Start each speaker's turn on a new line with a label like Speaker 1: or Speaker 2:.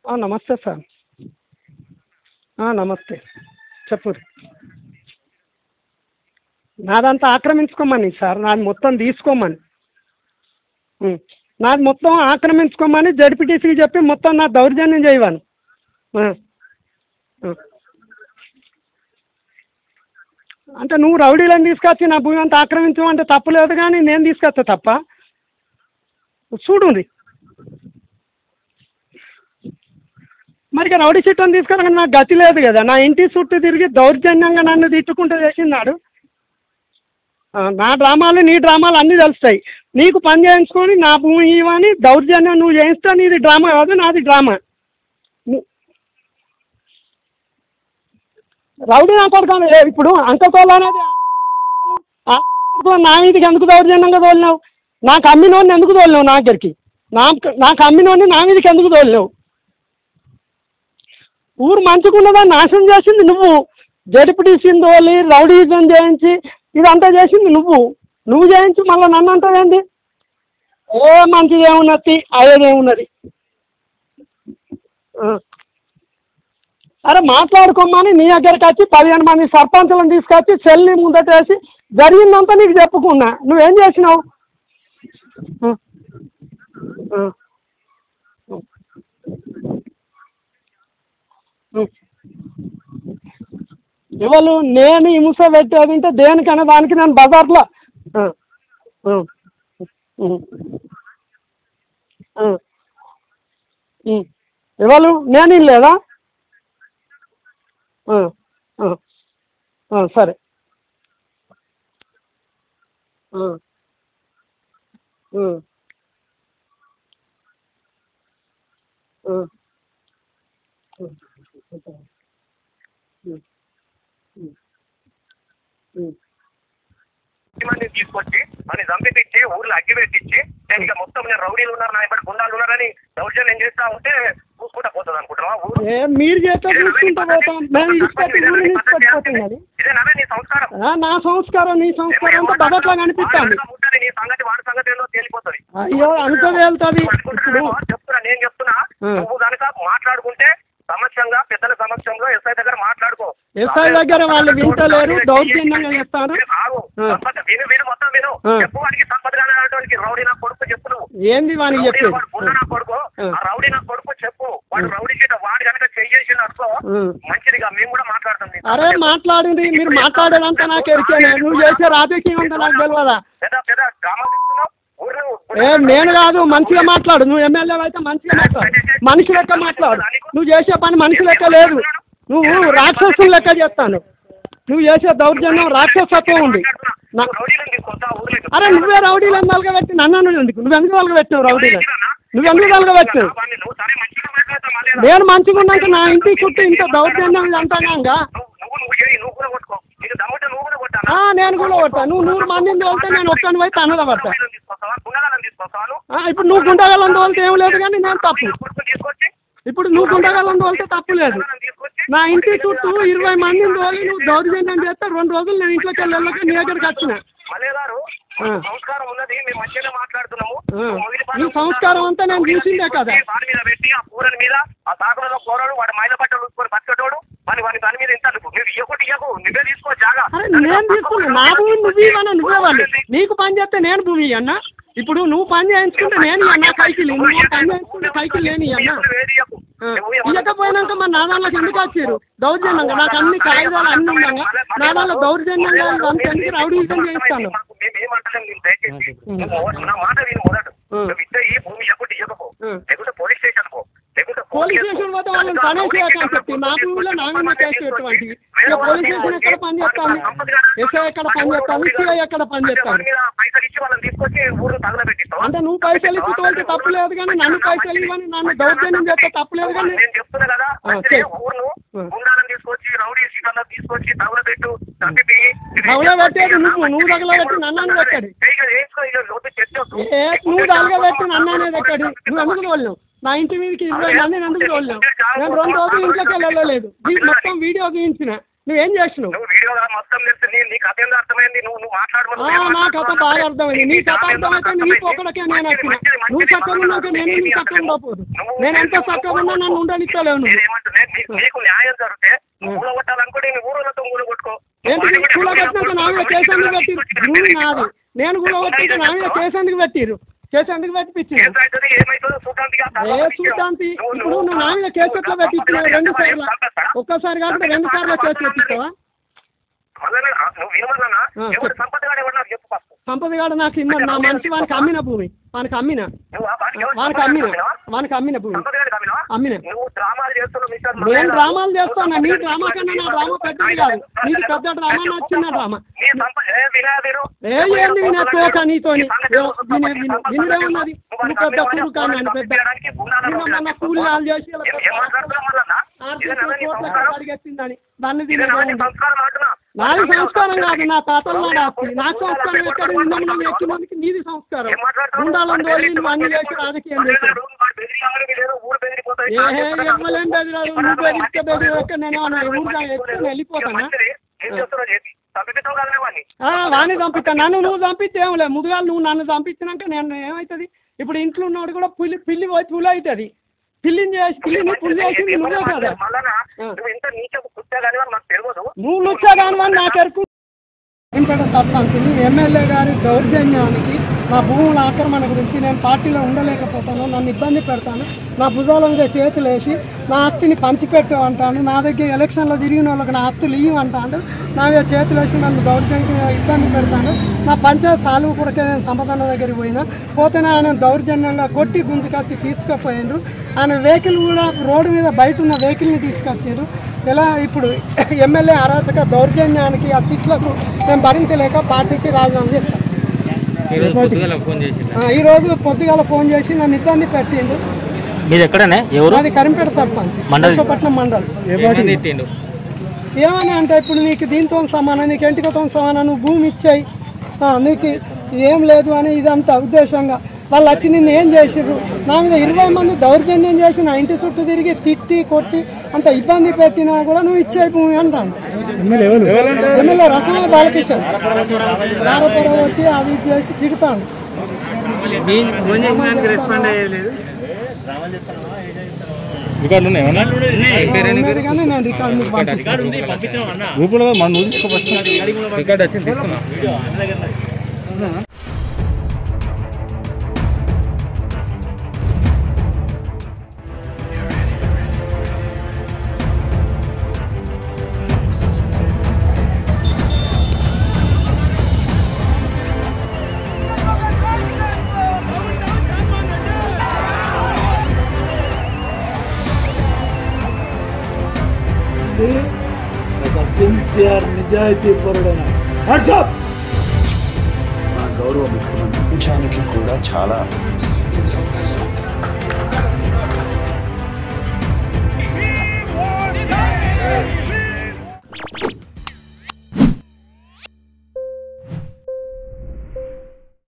Speaker 1: ఆ, నమస్తే సార్ ఆ, నమస్తే చెప్పు నాదంతా ఆక్రమించుకోమని సార్ నాది మొత్తం తీసుకోమని ఉం. నాది మొత్తం ఆక్రమించుకోమని జడ్పీటీసీకి చెప్పి మొత్తం నా దౌర్జన్యం చేయవాను ఆ. ఆ. అంటే నువ్వు రౌడీలను తీసుకొచ్చి నా భూమి అంతా ఆక్రమించమంటే తప్పు లేదు కానీ నేను తీసుకొస్తా తప్ప చూడుంది మరి ఇక రౌడీ చిట్టని తీసుకురా నాకు గతి లేదు కదా నా ఇంటి చుట్టూ తిరిగి దౌర్జన్యంగా నన్ను తిట్టుకుంటూ చేసినాడు ఆ, నా డ్రామాలు నీ డ్రామాలు అన్నీ తెలుస్తాయి నీకు పని చేయించుకొని నా భూమి ఇవ్వని దౌర్జన్యం నువ్వు చేయిస్తా నీది డ్రామా కాదు నాది డ్రామా ను- రౌడీ నా కొడుకు ఏ, ఇప్పుడు అంకతోలు అనేది ఆ కొడుకు నా మీదకి ఎందుకు దౌర్జన్యంగా తోలినావు నాకు అమ్మినోడిని ఎందుకు తోలినావు నా దగ్గరికి నాకు నాకు అమ్మినోడిని నా మీదకి ఎందుకు తోలినావు ఊరు మంచుకున్నదాన్ని నాశనం చేసింది నువ్వు జడిపిటీసింది తోలి రౌడీజం చేయించి ఇదంతా చేసింది నువ్వు నువ్వు చేయించి మళ్ళీ నన్ను అంటావేంటి ఏ మంచిది ఏమున్నది అయ్యేదేమున్నది ఆ. అరే మాట్లాడుకోమని నీ దగ్గరికి వచ్చి పదిహేను మంది సర్పంచులను తీసుకొచ్చి సెల్ని ముందట వేసి జరిగిందంతా నీకు చెప్పుకున్నా నువ్వేం చేసినావు ఆ. ఆ. ఉం. ఎవరు నేను హింస పెట్టేది అంటే దేనికనే దానికి నేను బజార్లో ఆ. ఆ. ఉం. ఆ. ఉం. ఎవరు నేను లేదా ఆ. ఆ. ఆ, సరే ఆ. ఆ. ఆ.
Speaker 2: మందిని తీసుకొచ్చి అని చంపిపిచ్చి ఊర్లో అగ్గి పెట్టించి నేను ఇక మొత్తం నేను రౌడీలు ఉన్నారు నా ఇప్పుడు గుండాలు ఉన్నారని దౌర్జన్యం చేస్తా ఉంటే చూసుకుంటా పోతుంది అనుకుంటున్నావా ఊరు
Speaker 1: ఏ మీరు చేస్తే చూసుకుంటూ పోతాం మేము తీసుకొచ్చి ఊరు తీసుకొచ్చిపోతాం అది
Speaker 2: ఇదేనా నీ సంస్కారం
Speaker 1: ఆ, నా సంస్కారం నీ సంస్కారం అంతా బదట్లా కనిపిస్తుంది
Speaker 2: ఉంటుంది నీ సంగతి వాడి సంగతి ఏందో తేలిపోతుంది
Speaker 1: అయ్యో అంత వెళ్తుంది ఇప్పుడు
Speaker 2: అనుకుంటున్నానేమో, చెప్తున్నా నేను చెప్తున్నా
Speaker 1: ఆ.
Speaker 2: నువ్వు కనుక మాట్లాడుకుంటే సమక్షంగా పెద్దల సమక్షంలో ఎస్ఐ దగ్గర మాట్లాడుకో
Speaker 1: ఎస్ఐ దగ్గర వాళ్ళు వింటలేరు, దౌర్జన్యంగా చెప్తారు.
Speaker 2: ఆగు.
Speaker 1: ఆ.
Speaker 2: సంపద విను విను మొత్తం విను
Speaker 1: ఆ.
Speaker 2: చెప్పు వాడికి సంపద అనేటువంటి రౌడీ నా కొడుకు చెప్పు నువ్వు
Speaker 1: ఏంది వానికి
Speaker 2: రౌడీ
Speaker 1: చెప్పేది
Speaker 2: వాడు ఉన్న నా కొడుకు
Speaker 1: ఆ.
Speaker 2: ఆ రౌడీ నా కొడుకు చెప్పు వాడు రౌడీ చేత వాడు కనుక చెయ్యేసిన అనుకో
Speaker 1: ఆ.
Speaker 2: మంచిదిగా మేము కూడా మాట్లాడతాం నీతో.
Speaker 1: అరే మాట్లాడింది మీరు మాట్లాడేదంతా నాకు ఎరికేనే నువ్వు చేసే రాజకీయం అంతా నాకు తెలియదా
Speaker 2: పెద్ద పెద్ద డ్రామాలు చేస్తున్నావు ఊరు
Speaker 1: ఏ నేను కాదు మంచిగా మాట్లాడు నువ్వు ఎమ్మెల్యే అయితే మంచిగా మాట్లాడు మనిషి లెక్క మాట్లాడు నువ్వు చేసే పని మనిషి లెక్క లేదు నువ్వు రాక్షసుని లెక్క చేస్తాను నువ్వు చేసే దౌర్జన్యం రాక్షసత్వం ఉంది నా
Speaker 2: నువ్వు రౌడీలను తీసుకొస్తా ఊర్లోకి.
Speaker 1: అరే నువ్వే రౌడీలను నలగబెట్టి నన్ను నువ్వు ఎందుకు నువ్వు ఎందుకు నలగబెట్టావు రౌడీలను నువ్వు ఎందుకు నలగబెట్టావు
Speaker 2: వాడిని నువ్వు సరే మంచిగా మాట్లాడతావు మళ్ళీ రా.
Speaker 1: నేను మంచిగా ఉన్నాక నా ఇంటి చుట్టూ ఇంత దౌర్జన్యం అంటాగా
Speaker 2: నువ్వు నువ్వు నువ్వు చేయి నువ్వు కూడా కొట్టుకో నీకు దమ్ముంటే నువ్వు కూడా కొట్టానా
Speaker 1: ఆ, నేను కూడా కొడతా నువ్వు నూరు మందిని తోలితే నేను ఒక్కని పోయి తన్నద పడతా
Speaker 2: రౌడీలను తీసుకొస్తావా గుండాలను తీసుకొస్తావా నువ్వు?
Speaker 1: ఆ, ఇప్పుడు నువ్వు గుండగలం తోలితే ఏం లేదు కానీ నేను తప్పు
Speaker 2: కొడుకుని తీసుకొచ్చి
Speaker 1: ఇప్పుడు నువ్వు గుండగలం తోలితే తప్పు లేదు
Speaker 2: గుండాలను తీసుకొచ్చి
Speaker 1: నా ఇంటి చుట్టూ ఇరవై మందిని తోలి నువ్వు దౌర్జన్యం చేస్తే రెండు రోజులు నేను ఇంట్లోకి వెళ్ళక నీ దగ్గరికి వచ్చిన
Speaker 2: మల్లె గారు
Speaker 1: ఆ.
Speaker 2: సంస్కారం ఉన్నది మేము మంచిగానే మాట్లాడుతున్నాము
Speaker 1: ఆ.
Speaker 2: నువ్వు మొగిలి
Speaker 1: నీ సంస్కారం అంతా నేను చూసిందే కదా.
Speaker 2: వాడి మీద పెట్టి ఆ కూరని మీద ఆ సాకులలో కూరలు వాడి మైల బట్టలు చూసుకొని బతికేటోడు వాడి వాడి దాని మీద ఇంత నువ్వు ఇవ్వకటి ఇవ్వకు నువ్వే తీసుకో జాగా
Speaker 1: అరే నేను తీసుకున్నా నా భూమి నువ్వు ఇవ్వనా నువ్వే వాళ్ళు నీకు పని చేస్తే నేను భూమి అన్న ఇప్పుడు నువ్వు పని చేయించుకుంటే నేను అన్న సైకిల్ నువ్వు పని చేయించుకుంటే సైకిల్ లేని అన్న ఇవ్వకపోయినాక మా నాదాళ్ళకి ఎందుకు వచ్చారు దౌర్జన్యంగా నాకు అన్ని కాగితాలు అన్ని ఉండగా నాదాళ్ళ దౌర్జన్యంగా ఇదంతా ఎందుకు రౌడీజం చేయిస్తాను
Speaker 2: నా మాట విని మొదట
Speaker 1: ఆ.
Speaker 2: నువ్వు ఇస్తే ఈ భూమి ఇవ్వకుంటే ఇవ్వకపో
Speaker 1: ఆ.
Speaker 2: లేకుంటే పోలీస్ స్టేషన్ పో లేకుంటే
Speaker 1: పోలీస్ స్టేషన్ పోతే వాళ్ళని పనే చేయకని చెప్పి నా భూమిలో నా మీద కేసు ఎటువంటి ఇక పోలీస్ స్టేషన్ ఎక్కడ పని చేస్తాను ఎస్ఐ ఎక్కడ పని చేస్తాను సిఐ ఎక్కడ పని చేస్తాను
Speaker 2: పైసలు ఇచ్చి వాళ్ళని తీసుకొచ్చి ఊరు తగలబెట్టిస్తావా
Speaker 1: అంటే నువ్వు పైసలు ఇచ్చి తోలితే తప్పు లేదు కానీ నన్ను పైసలు ఇవ్వని నన్ను దౌర్జన్యం చేస్తే తప్పు లేదు కానీ
Speaker 2: నేను చెప్తున్నా కదా
Speaker 1: ఆ,
Speaker 2: అంటే
Speaker 1: చెయ్.
Speaker 2: ఊరును
Speaker 1: ఆ.
Speaker 2: గుండాలను తీసుకొచ్చి రౌడీ సీట్లను తీసుకొచ్చి తగలబెట్టు చంపి
Speaker 1: తగలబెట్టేది నువ్వు, నువ్వు తగలబెట్టి నన్ను అని పెట్టాడు. ఏ నువ్వు తలగబెట్టి నన్ను అనేది ఎక్కడి నువ్వు ఎందుకు తోలినావు నా ఇంటి మీదకి ఇరవై మందిని ఎందుకు తోలినావు నేను రెండు రోజులు ఇంట్లోకి వెళ్ళలేదు మొత్తం వీడియో గీయించిన నువ్వేం చేసినావు
Speaker 2: నువ్వు వీడియో మొత్తం తెలిసి నీ నీ కథ ఏందో అర్థమైంది నువ్వు నువ్వు మాట్లాడమని
Speaker 1: ఆ, నా కథ బాగా అర్థమైంది నీ కథ అర్థమైతే నీకు ఒకడికే నేను వచ్చిన నువ్వు చక్కగా ఉన్నాక నేను నీ చక్కగా ఉండకపోదు నేను ఎంత చక్కగా ఉన్నా నన్ను ఉండనిస్తలేవు నువ్వు
Speaker 2: నేనేమంటున్నా, నీ- నీకు న్యాయం జరిగితే నువ్వు కూలగొట్టాలనుకుంటే నీ ఊరోళ్ళతో కూలగొట్టుకో
Speaker 1: ఏంటి కూల కట్టినాక నా మీద కేసెందుకు పెట్టిరు భూమి నాది నేను కూడా కొట్టింటే నా మీద కేసెందుకు పెట్టిరు కేసెందుకు పెట్టిపించారు
Speaker 2: ఏమవుతుంది ఏమవుతుందో చూడడానికి ఆ
Speaker 1: ఏ
Speaker 2: తర్వాత
Speaker 1: చూడటానికి
Speaker 2: నువ్వు-
Speaker 1: ఇప్పుడు
Speaker 2: నువ్వు-
Speaker 1: నువ్వు నా మీద కేసు ఎట్లా పెట్టించినావు రెండు సార్లు
Speaker 2: చంపేస్తాడా?
Speaker 1: ఒక్కసారి కాకుండా రెండు సార్లు కేసు పెట్టిస్తావా
Speaker 2: అలానే ఆ, నువ్వు ఏమన్నా
Speaker 1: ఆ,
Speaker 2: ఎవరు
Speaker 1: చెప్పు.
Speaker 2: సంపద గారు ఎవరు నాకు చెప్పు ఫస్ట్
Speaker 1: సంపద గాడు నాకు ఇమ్మ నా మనిషి వానికి అమ్మిన భూమి వానికి అమ్మిన
Speaker 2: నువ్వు ఆ వాడికి ఎవరు
Speaker 1: వానికి
Speaker 2: సంపద
Speaker 1: అమ్మిన
Speaker 2: కమ్మినావా?
Speaker 1: వానికి అమ్మిన భూమి
Speaker 2: సంపద గారికి కమ్మినావా?
Speaker 1: అమ్మిన
Speaker 2: నువ్వు డ్రామాలు చేస్తున్నావు మిస్టర్
Speaker 1: నేను
Speaker 2: మల్లయ్య.
Speaker 1: డ్రామాలు చేస్తాను నీ
Speaker 2: నువ్వు
Speaker 1: డ్రామా కన్నా నా డ్రామా పెద్దది కాదు నీది పెద్ద డ్రామా నా చిన్న డ్రామా
Speaker 2: నీ సంప- ఏ వినా వీరు?
Speaker 1: ఏ ఏంది వినే తోక నీతోని ఏ వినే విను వినుడేమున్నది నువ్వు పెద్ద కూడు కానీ అని పెద్ద నిన్న మన కూలి వాళ్ళు చేసి ఇలా
Speaker 2: ఏం- ఏం మాట్లాడుతున్నావు మల్లన్న?
Speaker 1: ఆర్థిక
Speaker 2: ఇదేనా నీ
Speaker 1: కోట్లకు
Speaker 2: సంస్కారం?
Speaker 1: అడిగేసిందని దాన్ని
Speaker 2: ఇదేనా నీ
Speaker 1: తినేది
Speaker 2: సంస్కారం అంటున్నా?
Speaker 1: నాది సంస్కారం కాదు నా తాతల నాడు ఆస్తి నా సంస్కారం ఎక్కడ నిన్న మనం ఎక్కినందుకు నీది సంస్కారం
Speaker 2: ఏం మాట్లాడుతున్నావు?
Speaker 1: ఉండాలని తోలి నువ్వు అన్ని చేసి రాజకీయం చేశాడు
Speaker 2: వాడు బెదిరియాలని వీళ్ళు ఊరు బెదిరిపోతాయి.
Speaker 1: ఏ ఇవ్వలేం బెదిరాడు నువ్వు బెదిరిస్తే బెదిరి నేను ఏమన్నా ఊరుగా ఎత్తుకొని వెళ్ళిపోతానా
Speaker 2: మంచిది. ఏం చేస్తున్నావు చేసి చంపిస్తావు కదా వాడిని
Speaker 1: ఆ, వాణ్ణి చంపిస్తా నన్ను నువ్వు చంపిస్తే ఏం లేదు ముదుగాలు నువ్వు నన్ను చంపించినాక నేను ఏమవుతుంది ఇప్పుడు ఇంట్లో ఉన్నవాడు కూడా పులి పిల్లి పోయి పులి అవుతుంది పిల్లిని చేసి పిల్లిని పులి చేసింది నువ్వే కదా
Speaker 2: మళ్ళా
Speaker 1: ఆ.
Speaker 2: నువ్వు ఇంత నీచపు కుట్టా కానీ మాకు తెలియదు
Speaker 1: నువ్వు లుచ్చాగాను అని నాకు ఎరుకు ఇంపేట సర్పంచ్ని ఎమ్మెల్యే గారి దౌర్జన్యానికి నా భూముల ఆక్రమణ గురించి నేను పార్టీలో ఉండలేకపోతాను నన్ను ఇబ్బంది పెడతాను నా భుజాల మీద చేతులు వేసి నా ఆస్తిని పంచిపెట్టు అంటాను నా దగ్గర ఎలక్షన్లో తిరిగిన వాళ్ళకి నా ఆస్తులు ఇవ్వు అంటాడు నా మీద చేతులు వేసి నన్ను దౌర్జన్యంగా ఇబ్బంది పెడతాను నా పంచాయత్ సాలువు కొరకే నేను సంపదన్న దగ్గరికి పోయినా పోతేనే ఆయన దౌర్జన్యంగా కొట్టి గుంజుకొచ్చి తీసుకుపోయిండ్రు ఆయన వెహికల్ కూడా రోడ్డు మీద బయట ఉన్న వెహికల్ని తీసుకొచ్చారు ఎలా ఇప్పుడు ఎమ్మెల్యే అరాచక దౌర్జన్యానికి ఆ తిట్లకు మేము భరించలేక పార్టీకి రాజీనామా చేస్తాం
Speaker 3: ఈరోజు పొద్దుగాల ఫోన్ చేసింది
Speaker 1: ఆ, ఈ రోజు పొద్దుగాల ఫోన్ చేసి నన్ను ఇబ్బంది పెట్టిండు
Speaker 3: మీది ఎక్కడనే ఎవరు
Speaker 1: అది కరింపేట సర్పంచ్
Speaker 3: మండలి.
Speaker 1: విశాఖపట్నం మండలం
Speaker 3: ఏమని తిట్టిండు
Speaker 1: ఏమని అంటే ఇప్పుడు నీకు దీంతో సమానం నీకు ఎంటికతో సమానం నువ్వు భూమి ఇచ్చాయి నీకు ఏం లేదు అని ఇదంతా ఉద్దేశంగా వాళ్ళు వచ్చి నిన్ను ఏం చేసిర్రు నా మీద ఇరవై మంది దౌర్జన్యం చేసి నా ఇంటి చుట్టూ తిరిగి తిట్టి కొట్టి అంత ఇబ్బంది పెట్టినా కూడా నువ్వు ఇచ్చాయి భూమి అంటాను ఎమ్మెల్యే రసమే బాలకిషన్ రారపొర కొట్టి అది ఇది చేసి తిడతాను
Speaker 3: ఫోన్ చేసినానికి రెస్పాండ్ అయ్యలేదు
Speaker 4: రికార్డులు ఉన్నాయి ఏమన్నా
Speaker 1: ఉన్నది కానీ నేను రికార్డు మీకు పంపిస్తాను
Speaker 4: గ్రూపులో మన నువ్వు తీసుకో ఫస్ట్
Speaker 3: రికార్డ్ వచ్చింది తీసుకున్నా
Speaker 5: ఒక సిన్సియర్ నిజాయితీ పరుడైన వాట్సాప్
Speaker 6: మా గౌరవ ముఖ్యమంత్రి ప్రపంచానికి కూడా చాలా